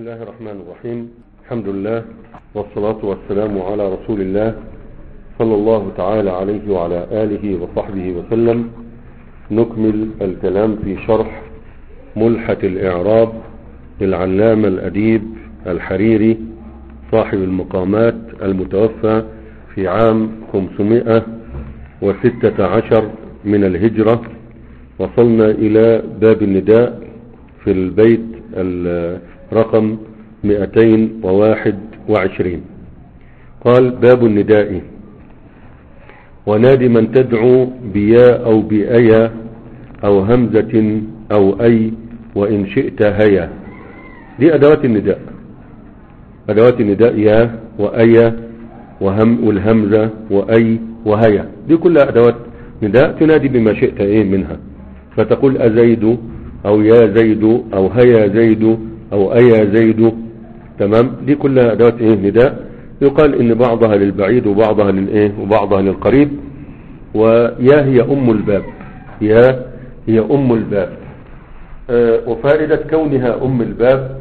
الله الرحمن الرحيم الحمد لله والصلاة والسلام على رسول الله صلى الله تعالى عليه وعلى آله وصحبه وسلم نكمل الكلام في شرح ملحة الإعراب للعلامة الأديب الحريري صاحب المقامات المتوفى في عام 516 من الهجرة وصلنا إلى باب النداء في البيت رقم 221 قال باب النداء ونادي من تدعو بيا أو بأيا أو همزة أو أي وإن شئت هيا دي أدوات النداء أدوات النداء يا وأيا وهم والهمزة وأي وهيا دي كلها أدوات نداء تنادي بما شئت إيه منها فتقول أزيد أو يا زيد أو هيا زيد أو أيا زيد تمام دي كلها أدوات إيه نداء يقال إن بعضها للبعيد وبعضها للإيه وبعضها للقريب ويا هي أم الباب يا هي أم الباب آه وفائدة كونها أم الباب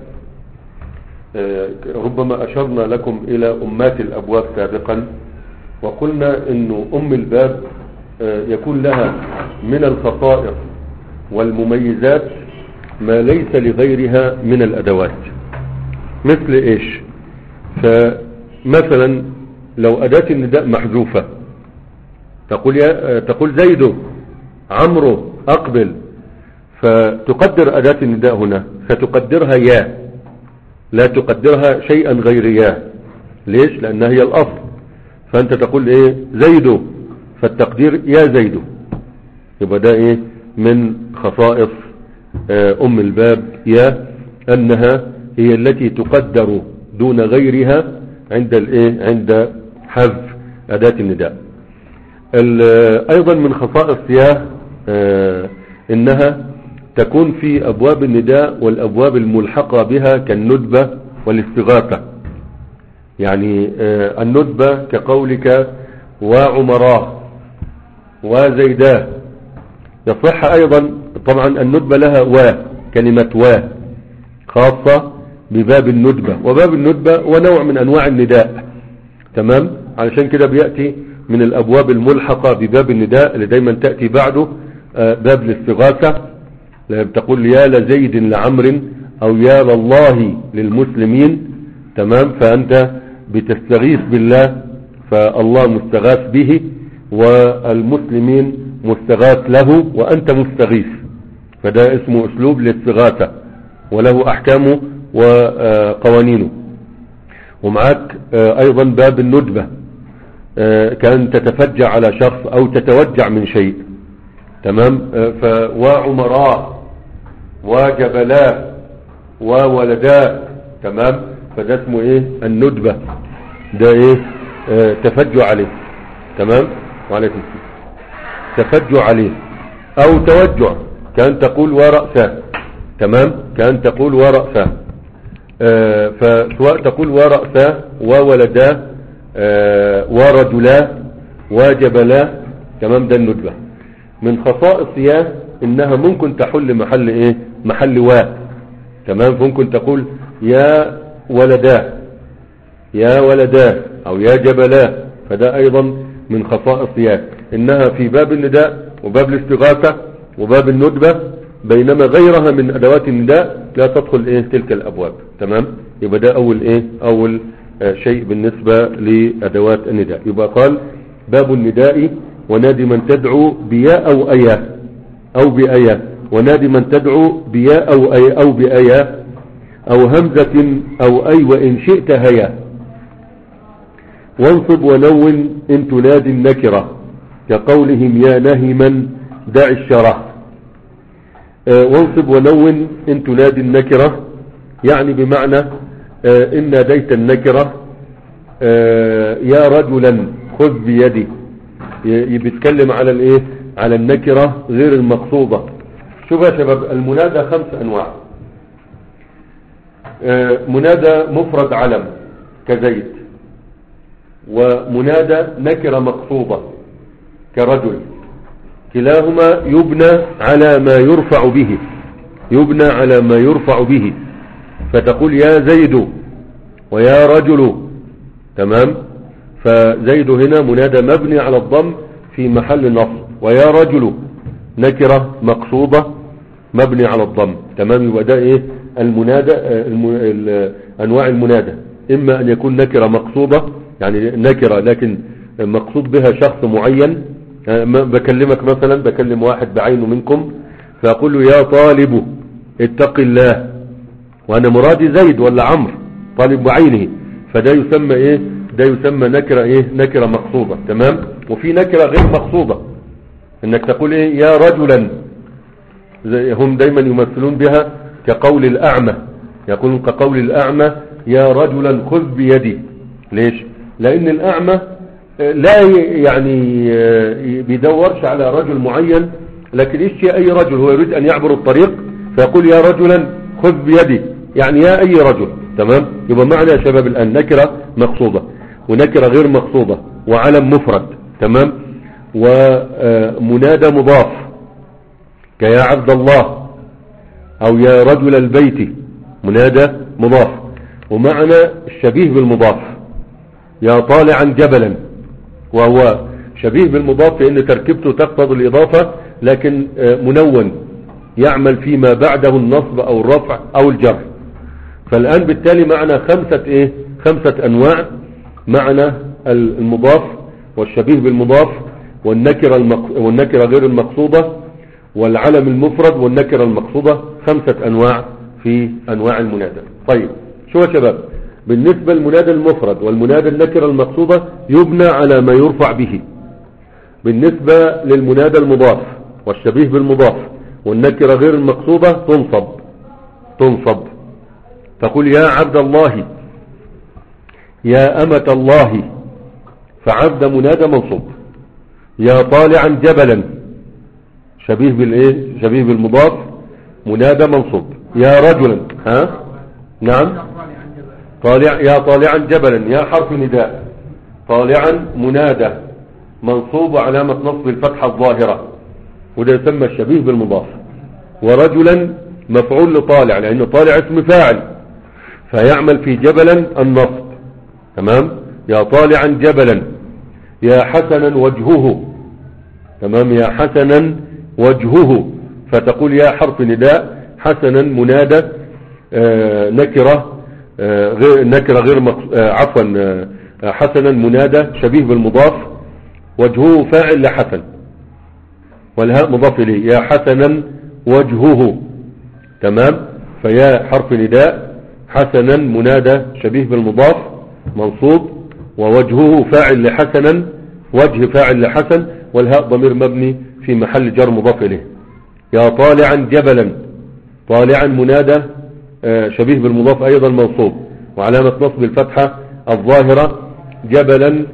آه ربما أشرنا لكم إلى أمات الأبواب سابقا وقلنا إنه أم الباب آه يكون لها من الخصائص والمميزات ما ليس لغيرها من الأدوات مثل إيش فمثلا لو أداة النداء محذوفة تقول, يا تقول زيد عمرو أقبل فتقدر أداة النداء هنا فتقدرها يا لا تقدرها شيئا غير يا ليش لأنها هي الأصل فأنت تقول إيه زيد فالتقدير يا زيد يبقى ده إيه من خصائص أم الباب يا أنها هي التي تقدر دون غيرها عند الايه عند حذف أداة النداء أيضا من خصائص يا إنها تكون في أبواب النداء والأبواب الملحقة بها كالندبة والاستغاثة يعني الندبة كقولك وعمراه وزيداه يصح أيضا طبعا الندبة لها و كلمة و خاصة بباب الندبة وباب الندبة ونوع من أنواع النداء تمام علشان كده بيأتي من الأبواب الملحقة بباب النداء اللي دايما تأتي بعده باب الاستغاثة تقول يا لزيد لعمر أو يا لله للمسلمين تمام فأنت بتستغيث بالله فالله مستغاث به والمسلمين مستغاث له وأنت مستغيث فده اسمه أسلوب للاستغاثة وله أحكامه وقوانينه ومعاك أيضا باب الندبة كان تتفجع على شخص أو تتوجع من شيء تمام وعمراء وجبلاء وولداء تمام فده اسمه ايه الندبة ده ايه تفجع عليه تمام وعليكم السلام تفجع عليه او توجع كان تقول ورأسه تمام كان تقول ورأسه آه فسواء تقول ورأسه وولدا آه ورجلا وجبلا تمام ده الندبة من خصائص يا انها ممكن تحل محل ايه محل واء تمام فممكن تقول يا ولدا يا ولدا او يا جبلا فده ايضا من خصائص يا انها في باب النداء وباب الاستغاثة وباب الندبة بينما غيرها من ادوات النداء لا تدخل ايه تلك الابواب تمام يبقى ده اول ايه اول آه شيء بالنسبة لادوات النداء يبقى قال باب النداء ونادي من تدعو بيا او ايا او بايا ونادي من تدعو بيا او ايا او بايا او همزة او اي وان شئت هيا وانصب ونون ان تنادي النكرة كقولهم يا نهما دع الشرح آه وانصب ونون ان تنادي النكرة يعني بمعنى آه ان ناديت النكرة آه يا رجلا خذ بيدي بيتكلم على الايه على النكرة غير المقصودة شوف يا شباب المنادى خمس انواع منادى مفرد علم كزيد ومنادى نكرة مقصودة كرجل كلاهما يبنى على ما يرفع به يبنى على ما يرفع به فتقول يا زيد ويا رجل تمام فزيد هنا منادى مبني على الضم في محل نصب ويا رجل نكرة مقصودة مبني على الضم تمام يبقى ده ايه المنادى آه، الم... ال- انواع المنادى اما ان يكون نكرة مقصودة يعني نكرة لكن مقصود بها شخص معين آه، ما- بكلمك مثلا بكلم واحد بعينه منكم فاقول له يا طالب اتق الله وانا مرادي زيد ولا عمرو طالب بعينه فده يسمى ايه ده يسمى نكرة ايه نكرة مقصودة تمام وفي نكرة غير مقصودة انك تقول ايه يا رجلا زي هم دايما يمثلون بها كقول الاعمى يقولون كقول الاعمى يا رجلا خذ بيدي ليش لان الاعمى آه، لا ي- يعني آه، بيدورش على رجل معين لكن يشتي اي رجل هو يريد ان يعبر الطريق فيقول يا رجلا خذ بيدي يعني يا اي رجل تمام يبقى معنى يا شباب الان نكرة مقصودة ونكرة غير مقصودة وعلم مفرد تمام ومنادى مضاف كيا عبد الله او يا رجل البيت منادى مضاف ومعنى الشبيه بالمضاف يا طالعا جبلا وهو شبيه بالمضاف لان تركيبته تقتضي الاضافة لكن آه، منون يعمل فيما بعده النصب او الرفع او الجر فالان بالتالي معنا خمسة ايه خمسة انواع معنى المضاف والشبيه بالمضاف والنكرة, المق... والنكرة غير المقصودة والعلم المفرد والنكرة المقصودة خمسة انواع في انواع المنادى طيب شو يا شباب بالنسبة للمنادى المفرد والمنادى النكرة المقصودة يبنى على ما يرفع به بالنسبة للمنادى المضاف والشبيه بالمضاف والنكرة غير المقصودة تنصب تنصب تقول يا عبد الله يا أمة الله فعبد منادى منصوب يا طالعا جبلا شبيه بالايه شبيه بالمضاف منادى منصوب يا رجلا ها نعم طالع يا طالعا جبلا يا حرف نداء طالعا منادى منصوب علامة نصب الفتحة الظاهرة وده يسمى الشبيه بالمضاف ورجلا مفعول لطالع لأنه طالع اسم فاعل فيعمل في جبلا النصب تمام يا طالعا جبلا يا حسنا وجهه تمام يا حسنا وجهه فتقول يا حرف نداء حسنا منادى آه نكرة آه غير نكرة غير مقص... آه عفوا آه حسنا منادى شبيه بالمضاف وجهه فاعل لحسن والهاء مضاف إليه يا حسنا وجهه تمام فيا حرف نداء حسنا منادى شبيه بالمضاف منصوب ووجهه فاعل لحسنا وجه فاعل لحسن والهاء ضمير مبني في محل جر مضاف إليه يا طالعا جبلا طالعا منادى شبيه بالمضاف أيضا منصوب وعلامة نصب الفتحة الظاهرة جبلا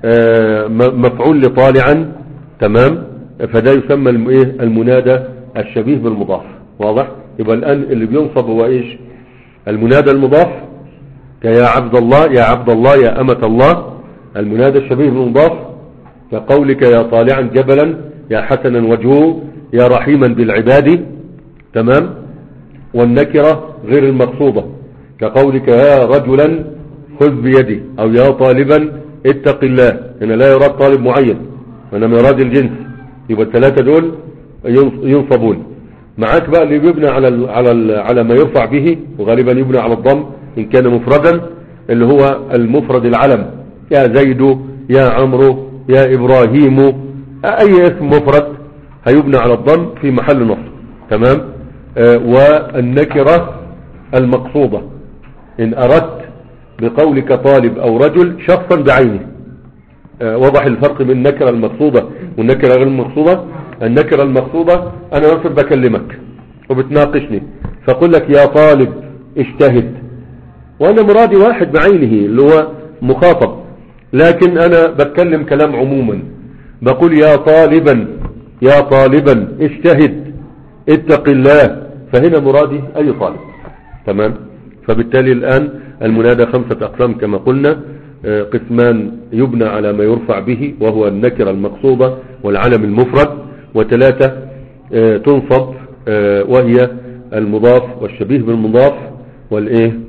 مفعول لطالعا تمام فده يسمى المنادى الشبيه بالمضاف واضح يبقى الآن اللي بينصب هو ايش المنادى المضاف كيا عبد الله يا عبد الله يا أمة الله المنادى الشبيه بالمضاف كقولك يا طالعا جبلا يا حسنا وجهه يا رحيما بالعباد تمام والنكرة غير المقصودة كقولك يا رجلا خذ بيدي او يا طالبا اتق الله هنا لا يراد طالب معين وانما يراد الجنس يبقى الثلاثة دول ينصبون معاك بقى اللي بيبنى على ال على ال على ما يرفع به وغالبا يبنى على الضم ان كان مفردا اللي هو المفرد العلم يا زيد يا عمرو يا ابراهيم اي اسم مفرد هيبنى على الضم في محل نصب تمام آه والنكرة المقصودة ان اردت بقولك طالب او رجل شخصا بعينه آه وضح الفرق بين النكرة المقصودة والنكرة غير المقصودة النكرة المقصودة انا مثلا بكلمك وبتناقشني فقل لك يا طالب اجتهد وانا مرادي واحد بعينه اللي هو مخاطب لكن انا بتكلم كلام عموما بقول يا طالبا يا طالبا اجتهد اتق الله فهنا مرادي اي طالب تمام فبالتالي الان المنادى خمسة اقسام كما قلنا قسمان يبنى على ما يرفع به وهو النكرة المقصودة والعلم المفرد وثلاثة تنصب وهي المضاف والشبيه بالمضاف والايه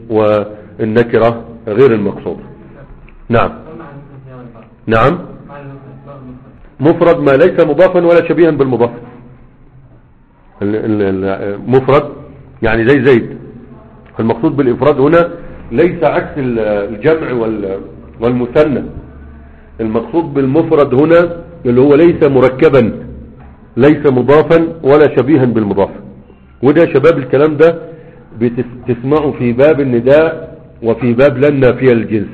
والنكرة غير المقصودة نعم نعم مفرد ما ليس مضافا ولا شبيها بالمضاف ال- ال- ال- مفرد يعني زي زيد المقصود بالإفراد هنا ليس عكس ال- الجمع وال- والمثنى المقصود بالمفرد هنا اللي هو ليس مركبا ليس مضافا ولا شبيها بالمضاف وده يا شباب الكلام ده بتسمعه في باب النداء وفي باب لن نافية الجنس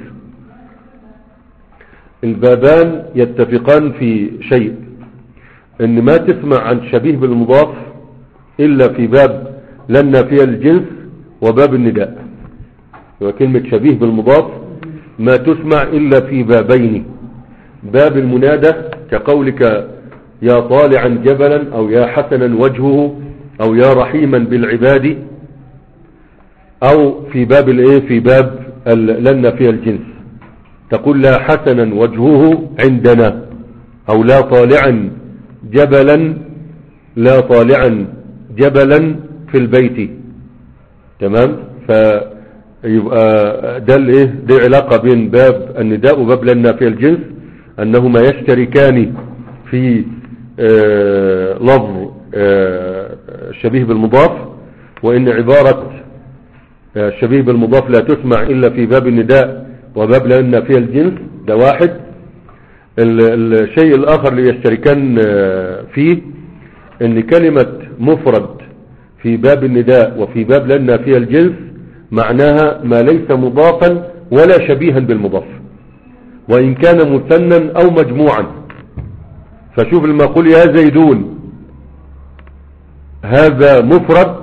البابان يتفقان في شيء ان ما تسمع عن شبيه بالمضاف الا في باب لن نافية الجنس وباب النداء وكلمة شبيه بالمضاف ما تسمع الا في بابين باب المنادى كقولك يا طالعا جبلا او يا حسنا وجهه او يا رحيما بالعباد او في باب الايه في باب ال- لن نافية الجنس تقول لا حسنا وجهه عندنا او لا طالعا جبلا لا طالعا جبلا في البيت تمام فيبقى ده الايه دي علاقة بين باب النداء وباب لنا في الجنس انهما يشتركان في آه لفظ آه الشبيه بالمضاف وان عبارة آه الشبيه بالمضاف لا تسمع الا في باب النداء وباب لنا في الجنس ده واحد ال- الشيء الاخر اللي يشتركان آه فيه ان كلمة مفرد في باب النداء وفي باب لنا فيها الجنس معناها ما ليس مضافا ولا شبيها بالمضاف وإن كان مثنى أو مجموعا فشوف لما أقول يا زيدون هذا مفرد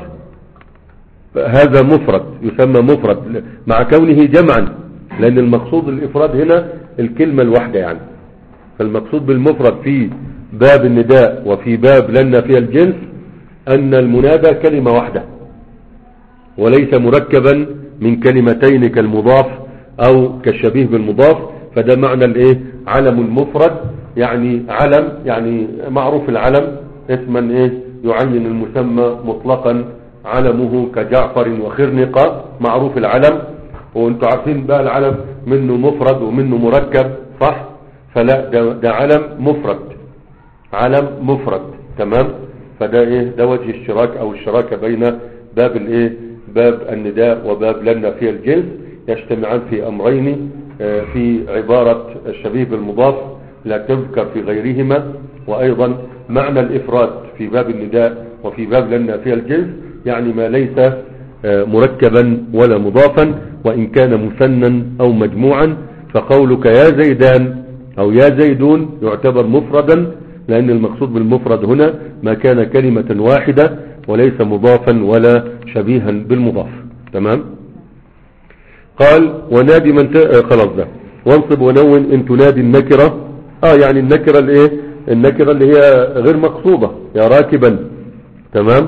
هذا مفرد يسمى مفرد مع كونه جمعا لأن المقصود الإفراد هنا الكلمة الواحدة يعني فالمقصود بالمفرد في باب النداء وفي باب لنا فيها الجنس أن المنادى كلمة واحدة وليس مركبا من كلمتين كالمضاف أو كالشبيه بالمضاف فده معنى الايه علم المفرد يعني علم يعني معروف العلم اسما ايه يعين المسمى مطلقا علمه كجعفر وخرنقة معروف العلم وانتوا عارفين بقى العلم منه مفرد ومنه مركب صح فلا ده, ده علم مفرد علم مفرد تمام فده ايه ده وجه الشراك او الشراكة بين باب الايه باب النداء وباب لنا في الجنس يجتمعان في امرين آه، في عبارة الشبيه بالمضاف لا تذكر في غيرهما وايضا معنى الافراد في باب النداء وفي باب لنا في الجنس يعني ما ليس آه، مركبا ولا مضافا وان كان مثنى او مجموعا فقولك يا زيدان او يا زيدون يعتبر مفردا لأن المقصود بالمفرد هنا ما كان كلمة واحدة وليس مضافا ولا شبيها بالمضاف تمام قال ونادي من ت... آه خلاص ده وانصب ونون ان تنادي النكرة اه يعني النكرة الايه النكرة اللي هي غير مقصودة يا راكبا تمام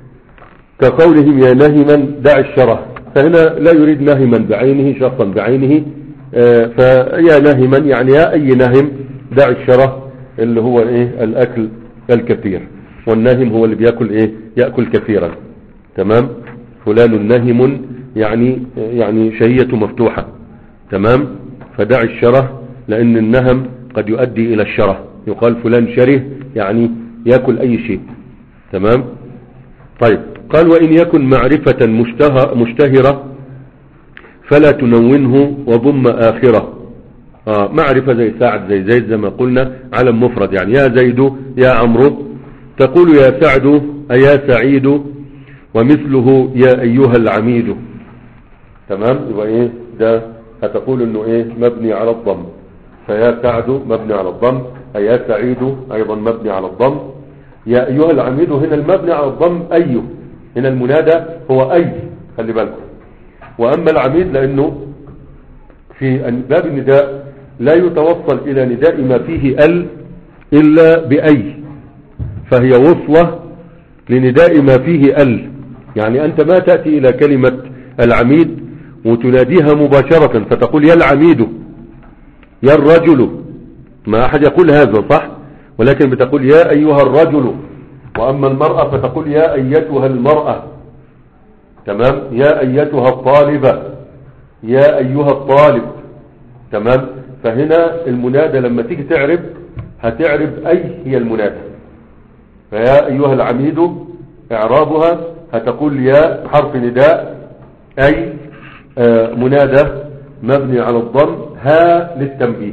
كقولهم يا نهما دع الشره فهنا لا يريد نهما بعينه شخصا بعينه آه فيا نهما يعني يا اي نهم دع الشره اللي هو ايه الاكل الكثير والناهم هو اللي بياكل ايه ياكل كثيرا تمام فلان ناهم يعني يعني شهيته مفتوحه تمام فدع الشره لان النهم قد يؤدي الى الشره يقال فلان شره يعني ياكل اي شيء تمام طيب قال وان يكن معرفه مشتهى مشتهره فلا تنونه وضم اخره آه معرفة زي سعد زي زيد زي ما قلنا علم مفرد يعني يا زيد يا عمرو تقول يا سعد أيا سعيد ومثله يا أيها العميد تمام يبقى ايه ده هتقول انه ايه مبني على الضم فيا سعد مبني على الضم أيا سعيد ايضا مبني على الضم يا أيها العميد هنا المبني على الضم أيه هنا المنادى هو أي خلي بالكم وأما العميد لأنه في باب النداء لا يتوصل إلى نداء ما فيه ال إلا بأي فهي وصلة لنداء ما فيه ال يعني أنت ما تأتي إلى كلمة العميد وتناديها مباشرة فتقول يا العميد يا الرجل ما أحد يقول هذا صح ولكن بتقول يا أيها الرجل وأما المرأة فتقول يا أيتها المرأة تمام يا أيتها الطالبة يا أيها الطالب تمام فهنا المنادى لما تيجي تعرب هتعرب أي هي المنادى فيا أيها العميد إعرابها هتقول يا حرف نداء أي آه، منادى مبني على الضم ها للتنبيه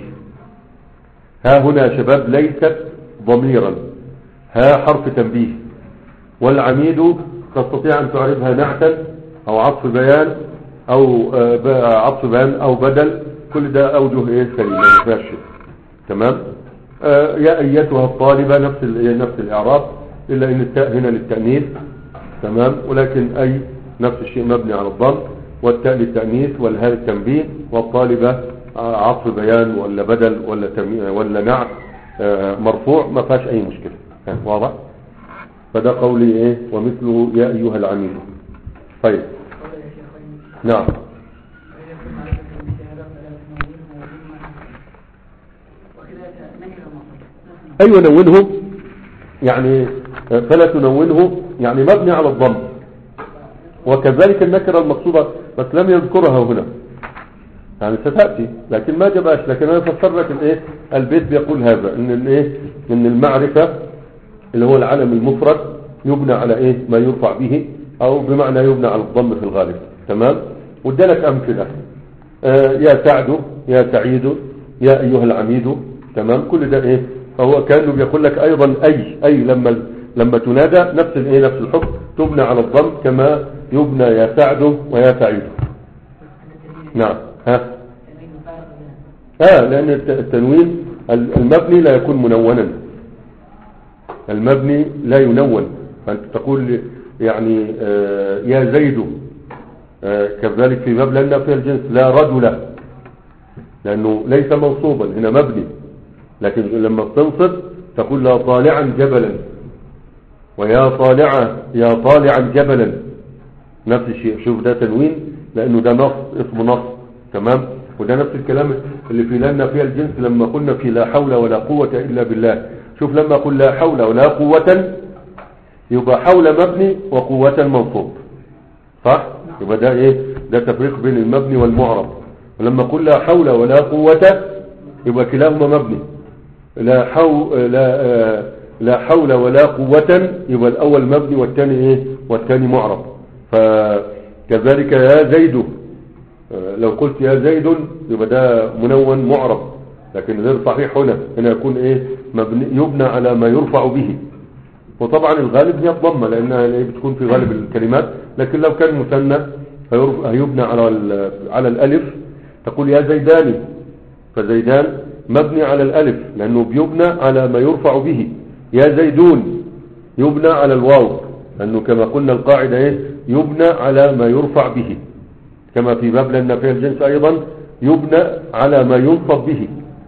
ها هنا يا شباب ليست ضميرا ها حرف تنبيه والعميد تستطيع أن تعرفها نعتا أو عطف بيان أو آه، ب- عطف بيان أو بدل كل ده أوجه إيه سليمة ما فيهاش شيء تمام آه، يا أيتها الطالبة نفس ال- نفس الإعراب إلا إن التاء هنا للتأنيث تمام ولكن أي نفس الشيء مبني على الضم والتاء للتأنيث والهاء للتنبيه والطالبة آه، عطف بيان ولا بدل ولا تمي- ولا نعت آه، مرفوع ما فيهاش أي مشكلة ها، واضح فده قولي إيه ومثله يا أيها العميد طيب قال يا شيخين نعم وإذا كنا عليك بالشهادة فلا تنوره وإما وكذلك نكر المصدر أيوة نونه يعني آه، فلا تنونه يعني مبني على الضم وكذلك النكرة المقصودة بس لم يذكرها هنا يعني ستأتي لكن ما جابهاش لكن أنا فسر لك الإيه البيت بيقول هذا إن الإيه إن المعرفة اللي هو العلم المفرد يبنى على إيه ما يرفع به أو بمعنى يبنى على الضم في الغالب تمام وادالك أمثلة آه، يا سعد يا سعيد يا أيها العميد تمام كل ده إيه فهو كانه بيقول لك أيضا أي أي لما لما تنادى نفس الإيه نفس الحكم تبنى على الضم كما يبنى يا سعد ويا سعيد نعم ها تنوين فارق بينها آه لأن الت- التنوين ال- المبني لا يكون منونا المبني لا ينون فأنت تقول يعني آه يا زيد آه كذلك في باب لأن في الجنس لا رجل لأنه ليس منصوبا هنا مبني لكن لما بتنصب تقول لا طالعا جبلا ويا طالعا يا طالعا جبلا نفس الشيء شوف ده تنوين لانه ده نص اسمه نص تمام وده نفس الكلام اللي في لنا فيها الجنس لما قلنا في لا حول ولا قوة الا بالله شوف لما قل لا حول ولا قوة يبقى حول مبني وقوة منصوب صح يبقى ده ايه ده تفريق بين المبني والمعرب ولما قل لا حول ولا قوة يبقى كلاهما مبني لا حو لا آه، لا حول ولا قوة يبقى الأول مبني والثاني إيه والثاني معرب فكذلك يا زيد آه، لو قلت يا زيد يبقى ده منون معرب لكن غير صحيح هنا هنا يكون إيه مبني يبنى على ما يرفع به وطبعا الغالب هي الضمة لأنها إيه بتكون في غالب الكلمات لكن لو كان مثنى فيرف- هيبنى على ال- على الألف تقول يا زيداني فزيدان مبني على الألف لأنه بيبنى على ما يرفع به يا زيدون يبنى على الواو لأنه كما قلنا القاعدة إيه يبنى على ما يرفع به كما في باب لأن في الجنس أيضا يبنى على ما ينصب به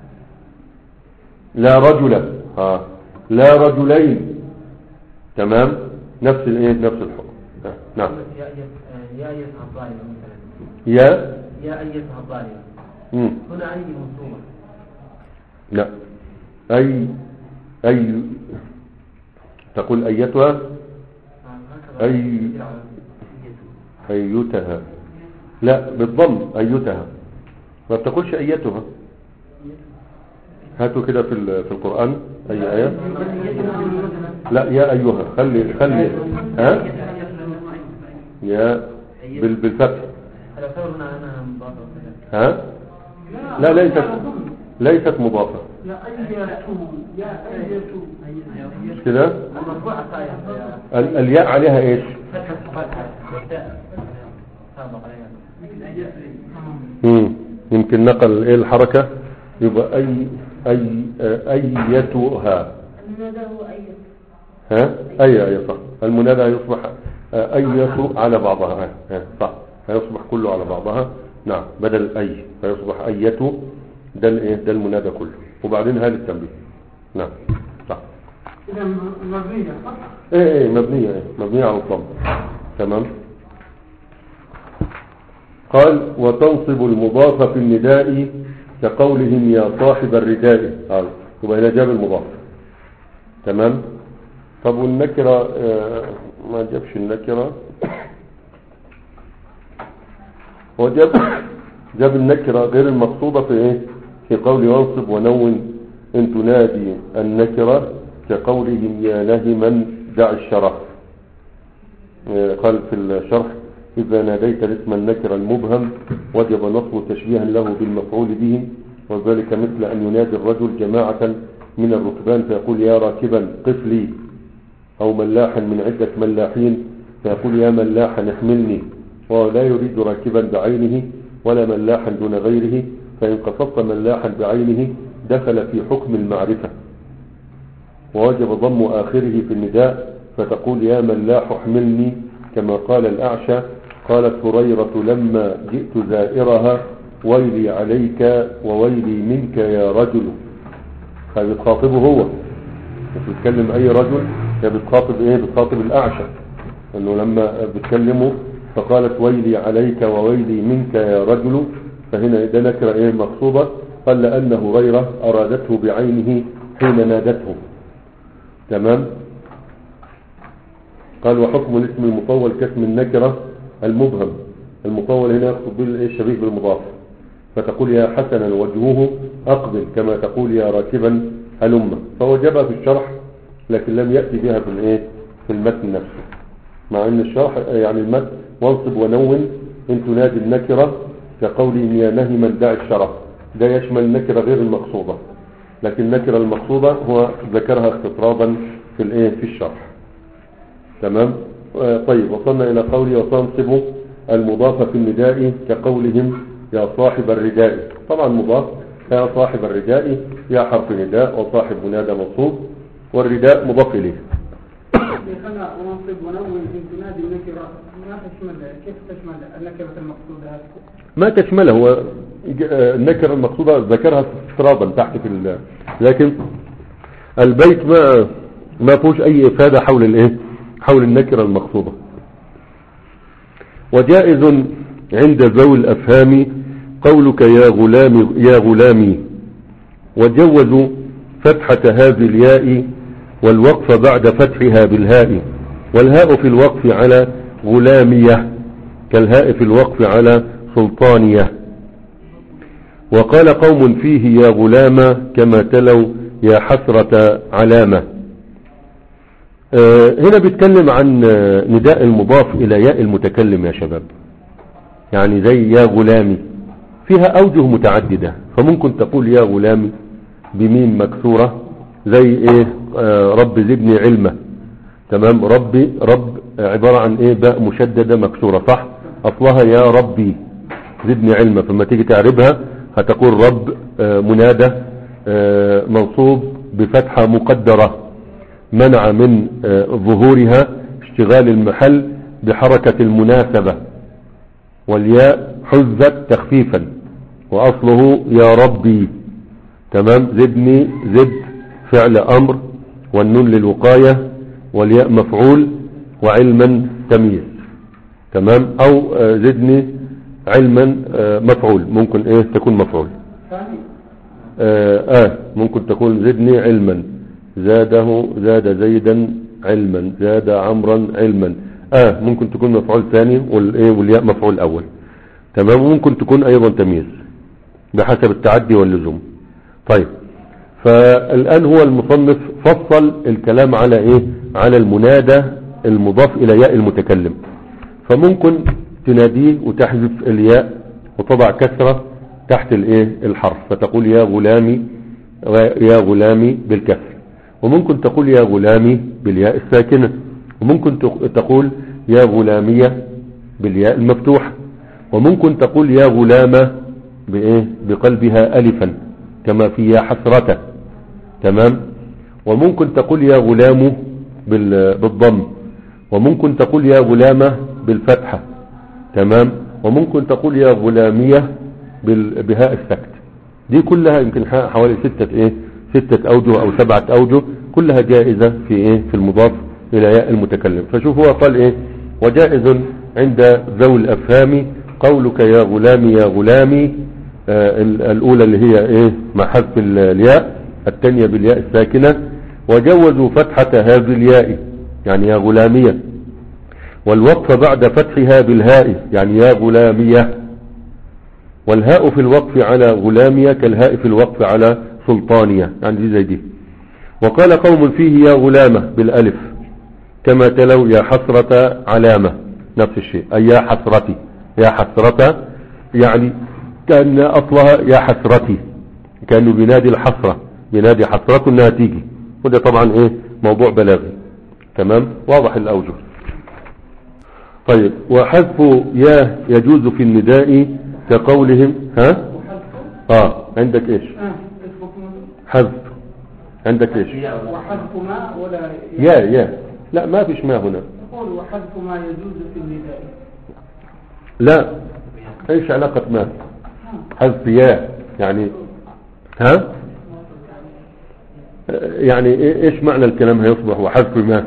لا رجل آه. لا رجلين تمام نفس الايه نفس الحكم آه. نعم يا أيتها يا أيتها الطالبة مثلا يا يا أيتها الطالبة مم. هنا أي منصوبة لا أي أي تقول أيتها أي أيتها لا بالضم أيتها ما بتقولش أيتها هاتوا كده في ال- في القرآن أي آية لا يا أيها خلي خلي ها يا بال- بالفتح لو كان هنا أنا مضافة ها لا ليست ليست مضافة يا أيتو يا أيتو مش كده المرفوع الطائر ال- الياء عليها ايش فتحة فتحة والتاء سابق عليها مم. يمكن نقل ايه الحركة يبقى اي اي ايتها المنادى هو أيت ها اي اي صح المنادى يصبح اية على بعضها ها، ها، صح هيصبح كله على بعضها نعم بدل اي فيصبح اية ده الايه ده المنادى كله وبعدين هذا التنبيه نعم صح إذا مبنية صح؟ ايه ايه مبنية ايه مبنية على الضم تمام قال وتنصب المضاف في النداء كقولهم يا صاحب الرداء قال يبقى هنا جاب المضاف تمام طب والنكرة آه، ما جابش النكرة هو جاب جاب النكرة غير المقصودة في ايه في قول وانصب ونون ان تنادي النكرة كقولهم يا لهما دع الشرف آه، قال في الشرح إذا ناديت الاسم النكر المبهم وجب نصب تشبيها له بالمفعول به وذلك مثل أن ينادي الرجل جماعة من الركبان فيقول يا راكبا قف لي أو ملاحا من عدة ملاحين فيقول يا ملاحا احملني وهو لا يريد راكبا بعينه ولا ملاحا دون غيره فإن قصدت ملاحا بعينه دخل في حكم المعرفة ووجب ضم آخره في النداء فتقول يا ملاح احملني كما قال الأعشى قالت هريرة لما جئت زائرها ويلي عليك وويلي منك يا رجل فبتخاطبه هو مش بتكلم أي رجل هي بتخاطب إيه بتخاطب الأعشى أنه لما بتكلمه فقالت ويلي عليك وويلي منك يا رجل فهنا ده نكرة إيه مقصودة قال لأن هريرة أرادته بعينه حين نادته تمام قال وحكم الاسم المطول كاسم النكرة المبهم المطول هنا يقصد به الايه الشبيه بالمضاف فتقول يا حسنا وجهه أقبل كما تقول يا راكبا هلم فوجبها في الشرح لكن لم يأتي بها في الايه في المتن نفسه مع ان الشرح يعني المتن وانصب ونون ان تنادي النكرة كقولهم يا نهما دع الشرف ده يشمل النكرة غير المقصودة لكن النكرة المقصودة هو ذكرها استطرادا في الايه في الشرح تمام آه، طيب وصلنا الى قولي وتنصب المضاف في النداء كقولهم يا صاحب الرداء طبعا مضاف يا صاحب الرداء يا حرف نداء وصاحب منادى منصوب والرداء مضاف اليه خلنا ونصب ونون ان تنادي النكرة ما تشمل كيف تشمل النكرة المقصودة هذه؟ ما تشمله هو ج- آه، النكرة المقصودة ذكرها استطرادا تحت في ال- لكن البيت ما ما فيهوش اي افادة حول الايه حول النكرة المقصودة وجائز عند ذوي الافهام قولك يا غلام يا غلامي وجوزوا فتحة هذه الياء والوقف بعد فتحها بالهاء والهاء في الوقف على غلامية كالهاء في الوقف على سلطانية وقال قوم فيه يا غلام كما تلوا يا حسرة علامة آه، هنا بيتكلم عن آه، نداء المضاف إلى ياء المتكلم يا شباب يعني زي يا غلامي فيها أوجه متعددة فممكن تقول يا غلامي بميم مكسورة زي إيه آه، رب زدني علما تمام ربي رب آه، عبارة عن إيه باء مشددة مكسورة صح أصلها يا ربي زدني علما فلما تيجي تعربها هتقول رب آه، منادى آه، منصوب بفتحة مقدرة منع من آه، ظهورها اشتغال المحل بحركة المناسبة والياء حذت تخفيفا وأصله يا ربي تمام زدني زد فعل أمر والنون للوقاية والياء مفعول وعلما تمييز تمام أو آه، زدني علما آه، مفعول ممكن ايه تكون مفعول ثاني آه, آه ممكن تكون زدني علما زاده زاد زيدا علما زاد عمرا علما آه ممكن تكون مفعول ثاني والإيه والياء مفعول أول تمام وممكن تكون أيضا تمييز بحسب التعدي واللزوم طيب فالآن هو المصنف فصل الكلام على إيه على المنادى المضاف إلى ياء المتكلم فممكن تناديه وتحذف الياء وتضع كسرة تحت الايه الحرف فتقول يا غلامي يا غلامي بالكسر وممكن تقول يا غلامي بالياء الساكنة وممكن تق- تقول يا غلامية بالياء المفتوحة وممكن تقول يا غلامة بإيه بقلبها ألفا كما في يا حسرة تمام وممكن تقول يا غلام بال- بالضم وممكن تقول يا غلامة بالفتحة تمام وممكن تقول يا غلامية بال- بهاء السكت دي كلها يمكن ح- حوالي ستة ايه ستة اوجه او سبعة اوجه كلها جائزة في ايه في المضاف الى ياء المتكلم فشوف هو قال ايه وجائز عند ذوي الافهام قولك يا غلامي يا غلامي آه ال- الاولى اللي هي ايه مع حذف ال- الياء الثانية بالياء الساكنة وجوزوا فتحة هذه الياء يعني يا غلامية والوقف بعد فتحها بالهاء يعني يا غلامية والهاء في الوقف على غلامية كالهاء في الوقف على سلطانية يعني دي زي دي وقال قوم فيه يا غلامة بالألف كما تلو يا حسرة علامة نفس الشيء أي يا حسرتي يا حسرة يعني كأن أصلها يا حسرتي كأنه بينادي الحسرة بينادي حسرته انها تيجي وده طبعا ايه موضوع بلاغي تمام واضح الاوجه طيب وحذف يا يجوز في النداء كقولهم ها وحذف اه عندك ايش آه الحكم حذف عندك ايش وحذف ما ولا يا يا لا ما فيش ما هنا يقول وحذف ما يجوز في النداء لا ايش علاقة ما آه. حذف يا يعني ها يعني إيه- ايش معنى الكلام هيصبح وحذف ما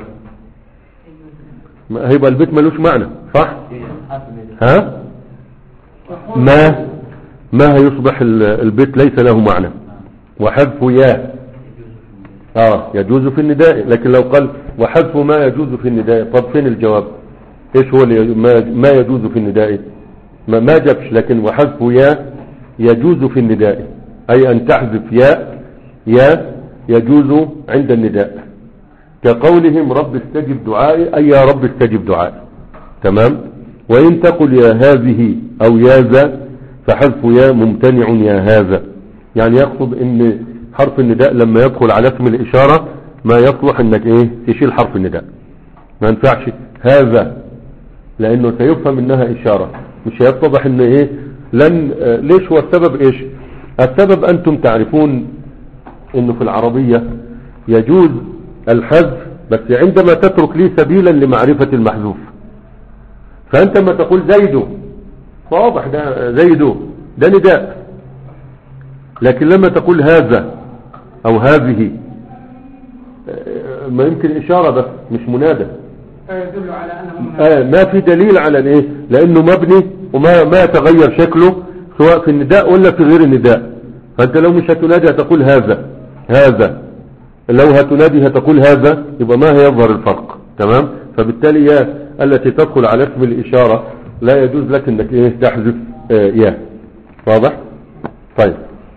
ما هيبقى البيت ملوش معنى صح ها يقول ما ما هيصبح ال- البيت ليس له معنى وحذف يا اه يجوز في النداء لكن لو قال وحذف ما يجوز في النداء طب فين الجواب ايش هو اللي ما, ما يجوز في النداء ما, ما جابش لكن وحذف يا يجوز في النداء اي ان تحذف يا يا يجوز عند النداء كقولهم رب استجب دعائي اي يا رب استجب دعائي تمام وإن تقل يا هذه أو يا ذا فحذف يا ممتنع يا هذا يعني يقصد ان حرف النداء لما يدخل على اسم الإشارة ما يصلح انك ايه تشيل حرف النداء ما ينفعش هذا لانه سيفهم انها اشارة مش هيتضح ان ايه لن آه، ليش هو السبب ايش السبب انتم تعرفون انه في العربية يجوز الحذف بس عندما تترك لي سبيلا لمعرفة المحذوف فانت ما تقول زيد فواضح ده زيد ده نداء لكن لما تقول هذا او هذه آه، ما يمكن اشارة بس مش منادى فيدل على انه من آه ما في دليل على الايه لانه مبني وما ما يتغير شكله سواء في النداء ولا في غير النداء فانت لو مش هتنادي هتقول هذا هذا لو هتنادي هتقول هذا يبقى ما هيظهر الفرق تمام فبالتالي يا التي تدخل على اسم الاشارة لا يجوز لك انك ايه تحذف آه يا واضح طيب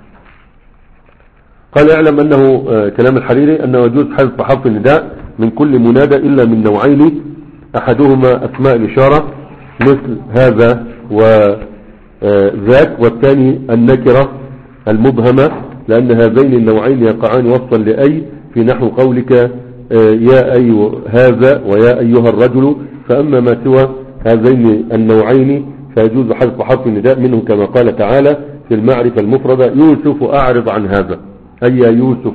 قال اعلم انه آه، كلام الحريري انه يجوز حذف حرف النداء من كل منادى الا من نوعين احدهما اسماء الاشارة مثل هذا وذاك والثاني النكرة المبهمة لان هذين النوعين يقعان وصفا لاي في نحو قولك آه، يا اي هذا ويا ايها الرجل فاما ما سوى هذين النوعين فيجوز حذف حرف النداء منه كما قال تعالى في المعرفة المفردة يوسف اعرض عن هذا أي يا يوسف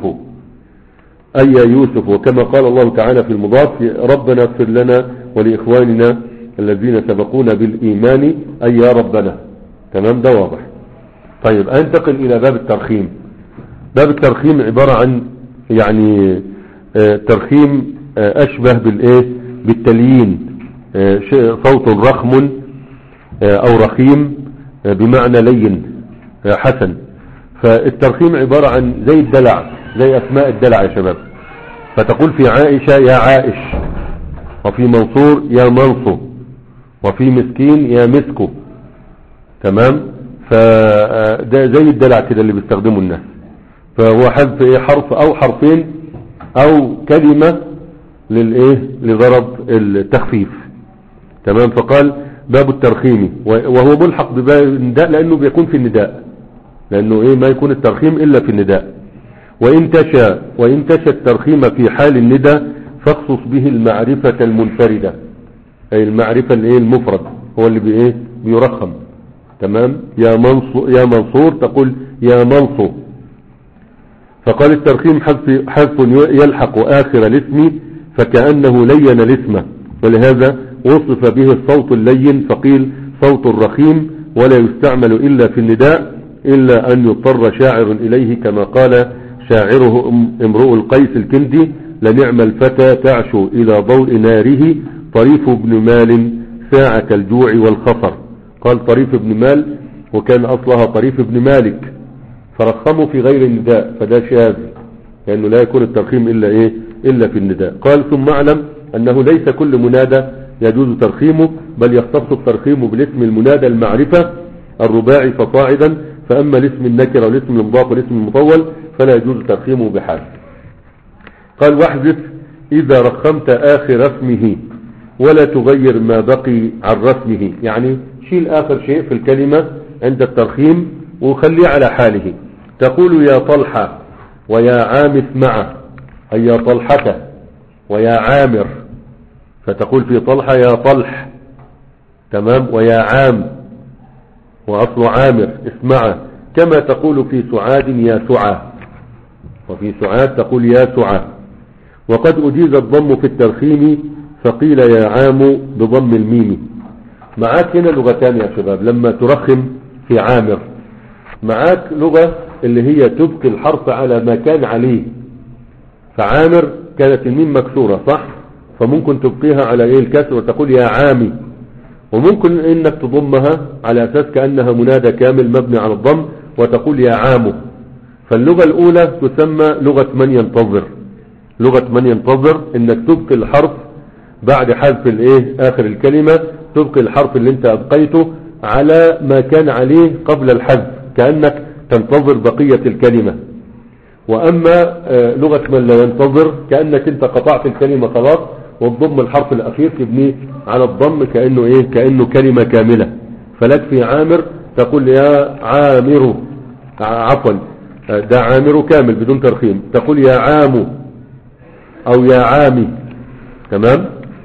أي يا يوسف وكما قال الله تعالى في المضاف ربنا اغفر لنا ولإخواننا الذين سبقونا بالإيمان أي يا ربنا تمام ده واضح طيب أنتقل إلى باب الترخيم باب الترخيم عبارة عن يعني آه، ترخيم آه، أشبه بالإيه بالتليين آه، ش- صوت رخم آه، أو رخيم آه، بمعنى لين آه، حسن فالترخيم عبارة عن زي الدلع زي أسماء الدلع يا شباب فتقول في عائشة يا عائش وفي منصور يا منصو وفي مسكين يا مسكو تمام فده زي الدلع كده اللي بيستخدمه الناس فهو حذف ايه حرف او حرفين او كلمة للايه لغرض التخفيف تمام فقال باب الترخيم وهو ملحق بباب النداء لانه بيكون في النداء لانه ايه ما يكون الترخيم الا في النداء وان تشى وان تشى الترخيم في حال الندى فاخصص به المعرفة المنفردة اي المعرفة الايه المفرد هو اللي بايه بيرخم تمام يا منصور يا منصور تقول يا منصور فقال الترخيم حذف حذف يلحق آخر الاسم فكأنه لين الاسم ولهذا وصف به الصوت اللين فقيل صوت الرخيم ولا يستعمل إلا في النداء إلا أن يضطر شاعر إليه كما قال شاعره امرؤ القيس الكندي لنعم الفتى تعشو إلى ضوء ناره طريف ابن مال ساعة الجوع والخطر قال طريف ابن مال وكان أصلها طريف ابن مالك فرخموا في غير النداء فده شاذ لأنه لا يكون الترخيم إلا إيه إلا في النداء قال ثم اعلم أنه ليس كل منادى يجوز ترخيمه بل يختص الترخيم بالاسم المنادى المعرفة الرباعي فصاعدا فأما الاسم النكرة والاسم المضاف والاسم المطول فلا يجوز ترخيمه بحال قال واحذف إذا رخمت آخر اسمه ولا تغير ما بقي عن رسمه يعني شيل آخر شيء في الكلمة عند الترخيم وخليه على حاله تقول يا طلحة ويا عامث معه أي يا طلحة ويا عامر فتقول في طلحة يا طلح تمام ويا عام وأصل عامر اسمعه كما تقول في سعاد يا سعى وفي سعاد تقول يا سعى وقد أجيز الضم في الترخيم فقيل يا عام بضم الميم معاك هنا لغتان يا شباب لما ترخم في عامر معاك لغة اللي هي تبقي الحرف على ما كان عليه فعامر كانت الميم مكسورة صح فممكن تبقيها على ايه الكسر وتقول يا عامي وممكن انك تضمها على اساس كأنها منادى كامل مبني على الضم وتقول يا عامو فاللغة الاولى تسمى لغة من ينتظر لغة من ينتظر انك تبقي الحرف بعد حذف الايه اخر الكلمة تبقي الحرف اللي انت ابقيته على ما كان عليه قبل الحذف كأنك تنتظر بقية الكلمة واما آه، لغة من لا ينتظر كأنك انت قطعت الكلمة خلاص وتضم الحرف الاخير تبنيه على الضم كأنه ايه كأنه كلمة كاملة فلك في عامر تقول يا عامر ع- عفوا آه، ده عامر كامل بدون ترخيم تقول يا عام او يا عامي تمام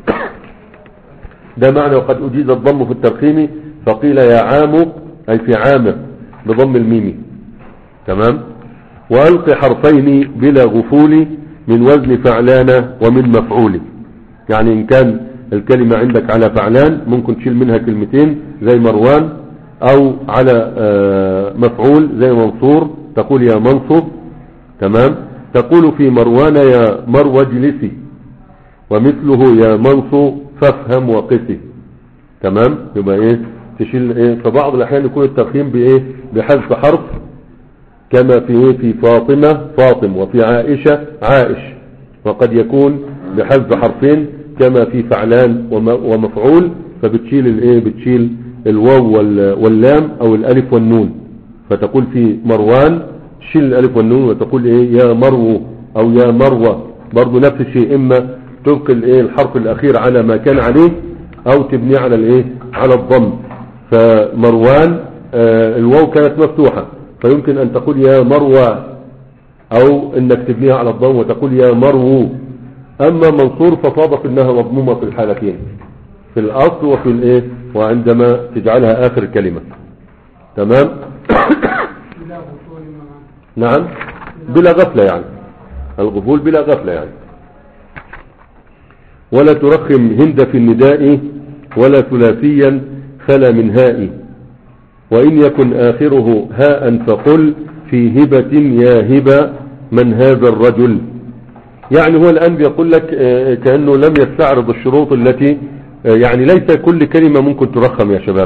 ده معنى وقد أجيز الضم في الترخيم فقيل يا عام أي في عامر بضم الميم تمام وألق حرفين بلا غفول من وزن فعلان ومن مفعول يعني إن كان الكلمة عندك على فعلان ممكن تشيل منها كلمتين زي مروان أو على آه، مفعول زي منصور تقول يا منصور تمام تقول في مروان يا مرو اجلسي ومثله يا منصو فافهم وقسي تمام يبقى ايه تشيل ايه فبعض الاحيان يكون الترخيم بايه بحذف حرف كما في ايه في فاطمة فاطم وفي عائشة عائش وقد يكون بحذف حرفين كما في فعلان وم- ومفعول فبتشيل الايه بتشيل الواو وال- واللام او الالف والنون فتقول في مروان شيل الالف والنون وتقول ايه يا مرو او يا مروة برضو نفس الشيء اما تبقي الايه الحرف الاخير على ما كان عليه او تبنيه على الايه على الضم فمروان آه الواو كانت مفتوحة فيمكن ان تقول يا مروة او انك تبنيها على الضم وتقول يا مرو اما منصور فصادف انها مضمومة في الحالتين في الاصل وفي الايه وعندما تجعلها اخر كلمة تمام بلا وصول معه نعم بلا غفلة يعني الغفول بلا غفلة يعني ولا ترخم هند في النداء ولا ثلاثيا خلا من هاء وإن يكن آخره هاء فقل في هبة يا هبة من هذا الرجل يعني هو الآن بيقول لك آه، كأنه لم يستعرض الشروط التي آه، يعني ليس كل كلمة ممكن ترخم يا شباب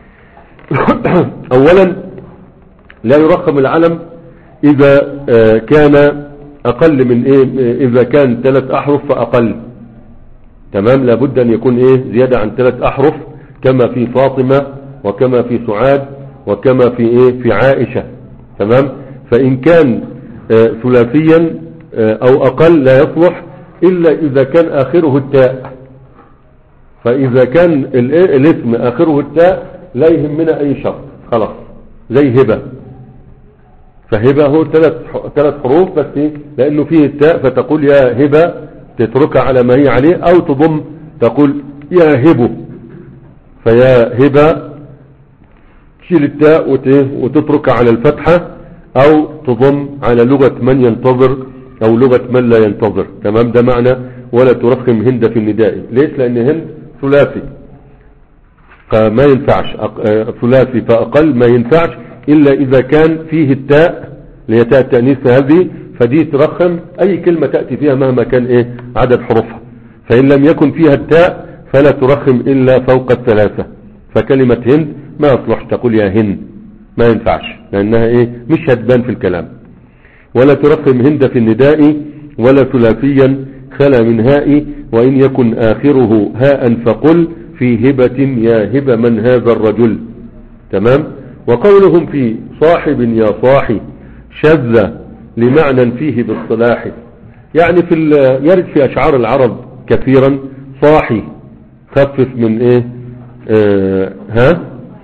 أولا لا يرخم العلم إذا آه، كان أقل من إيه آه، إذا كان ثلاث أحرف فأقل تمام لابد أن يكون إيه زيادة عن ثلاث أحرف كما في فاطمة وكما في سعاد وكما في إيه في عائشة تمام فإن كان آه، ثلاثيا آه، أو أقل لا يصلح إلا إذا كان آخره التاء فإذا كان الإيه- الاسم آخره التاء لا يهمنا أي شرط خلاص زي هبة فهبة هو ثلاث ثلاث حروف بس إيه؟ لأنه فيه التاء فتقول يا هبة تتركها على ما هي عليه أو تضم تقول يا هبو فيا هبة تشيل التاء وت- وتتركها على الفتحة أو تضم على لغة من ينتظر أو لغة من لا ينتظر تمام ده معنى ولا ترخم هند في النداء ليش لأن هند ثلاثي فما ينفعش أق- آه، ثلاثي فأقل ما ينفعش إلا إذا كان فيه التاء اللي هي تاء التأنيث هذه فدي ترخم أي كلمة تأتي فيها مهما كان إيه عدد حروفها فإن لم يكن فيها التاء فلا ترخم إلا فوق الثلاثة فكلمة هند ما يصلح تقول يا هند ما ينفعش لأنها إيه مش هتبان في الكلام ولا ترخم هند في النداء ولا ثلاثيا خلا من هاء وإن يكن آخره هاء فقل في هبة يا هبة من هذا الرجل تمام وقولهم في صاحب يا صاحي شذ لمعنى فيه باصطلاح يعني في ال- يرد في أشعار العرب كثيرا صاحي خفف من ايه آه ها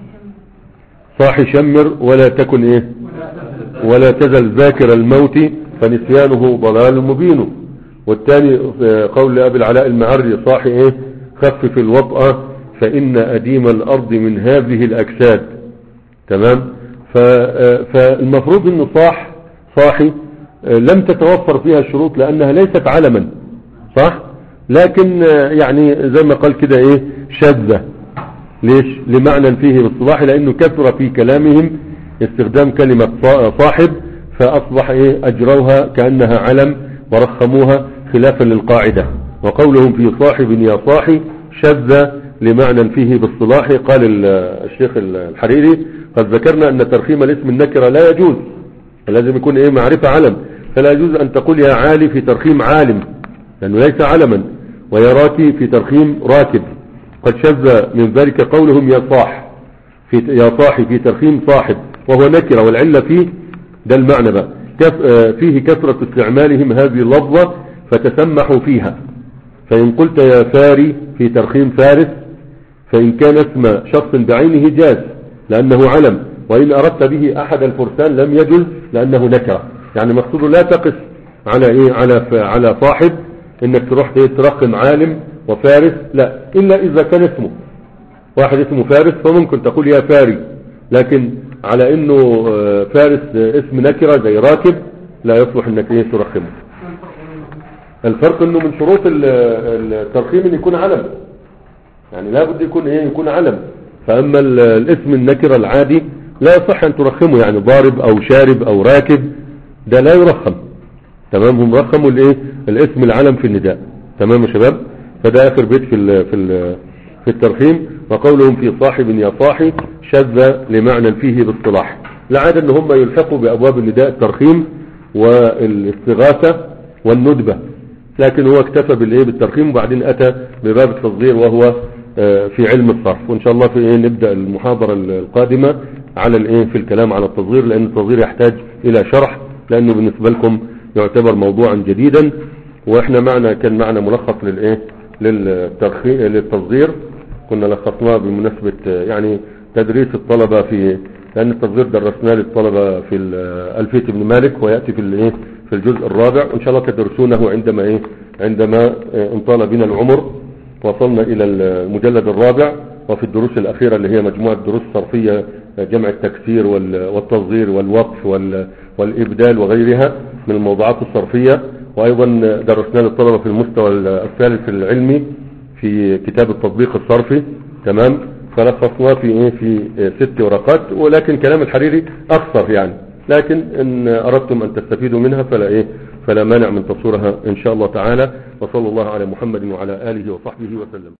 صاحي شمر ولا تكن ايه ولا تزل ذاكر الموت فنسيانه ضلال مبين والثاني آه، قول لأبي العلاء المعري صاحي ايه خفف الوطأ فإن أديم الأرض من هذه الأجساد تمام ف- آه، فالمفروض انه صاح صاحي آه، لم تتوفر فيها الشروط لأنها ليست علما صح لكن آه، يعني زي ما قال كده ايه شاذة ليش لمعنى فيه بالصلاح لانه كثر في كلامهم استخدام كلمة صا- صاحب فاصبح ايه اجروها كأنها علم ورخموها خلافا للقاعدة وقولهم في صاحب يا صاحي شذ لمعنى فيه بالصلاح قال ال- الشيخ الحريري قد ذكرنا ان ترخيم الاسم النكرة لا يجوز لازم يكون ايه معرفة علم فلا يجوز ان تقول يا عالي في ترخيم عالم لانه ليس علما ويا راكي في ترخيم راكب قد شذ من ذلك قولهم يا صاح في يا صاحي في ترخيم صاحب وهو نكرة والعلة فيه ده المعنى بقى كف آه، فيه كثرة استعمالهم هذه اللفظة فتسمحوا فيها فإن قلت يا فاري في ترخيم فارس فإن كان اسم شخص بعينه جاز لأنه علم وإن أردت به أحد الفرسان لم يجز لأنه نكرة يعني مقصود لا تقس على إيه على ف- على صاحب إنك تروح إيه ترخم عالم وفارس لا إلا إذا كان اسمه واحد اسمه فارس فممكن تقول يا فاري لكن على انه آه، فارس آه، اسم نكرة زي راكب لا يصلح انك ايه ترخمه الفرق انه من شروط ال- الترخيم ان يكون علم يعني لابد يكون ايه يكون علم فاما ال- الاسم النكرة العادي لا يصح ان ترخمه يعني ضارب او شارب او راكب ده لا يرخم تمام هم رخموا الايه الاسم العلم في النداء تمام يا شباب فده اخر بيت في ال في ال في الترخيم وقولهم في صاحب يا صاحي شذ لمعنى فيه باصطلاح العادة ان هم يلحقوا بابواب النداء الترخيم والاستغاثة والندبة لكن هو اكتفى بالايه بالترخيم وبعدين اتى بباب التصغير وهو آه، في علم الصرف وان شاء الله في ايه نبدا المحاضره القادمه على الايه في الكلام على التصغير لان التصغير يحتاج الى شرح لانه بالنسبه لكم يعتبر موضوعا جديدا واحنا معنا كان معنا ملخص للايه للترخيم للتصغير كنا لخصناه بمناسبه آه، يعني تدريس الطلبه في لان التصغير درسناه للطلبه في ال- الفيه ابن مالك وياتي في الايه في الجزء الرابع وان شاء الله تدرسونه عندما ايه عندما آه، انطال بنا العمر وصلنا الى المجلد الرابع وفي الدروس الاخيرة اللي هي مجموعة دروس صرفية آه، جمع التكسير وال- والتصغير والوقف وال- والابدال وغيرها من الموضوعات الصرفية وايضا درسنا للطلبة في المستوى الثالث العلمي في كتاب التطبيق الصرفي تمام فلخصناه في ايه في آه، ست ورقات ولكن كلام الحريري اقصر يعني لكن ان اردتم ان تستفيدوا منها فلا ايه فلا مانع من تصورها ان شاء الله تعالى وصلى الله على محمد وعلى اله وصحبه وسلم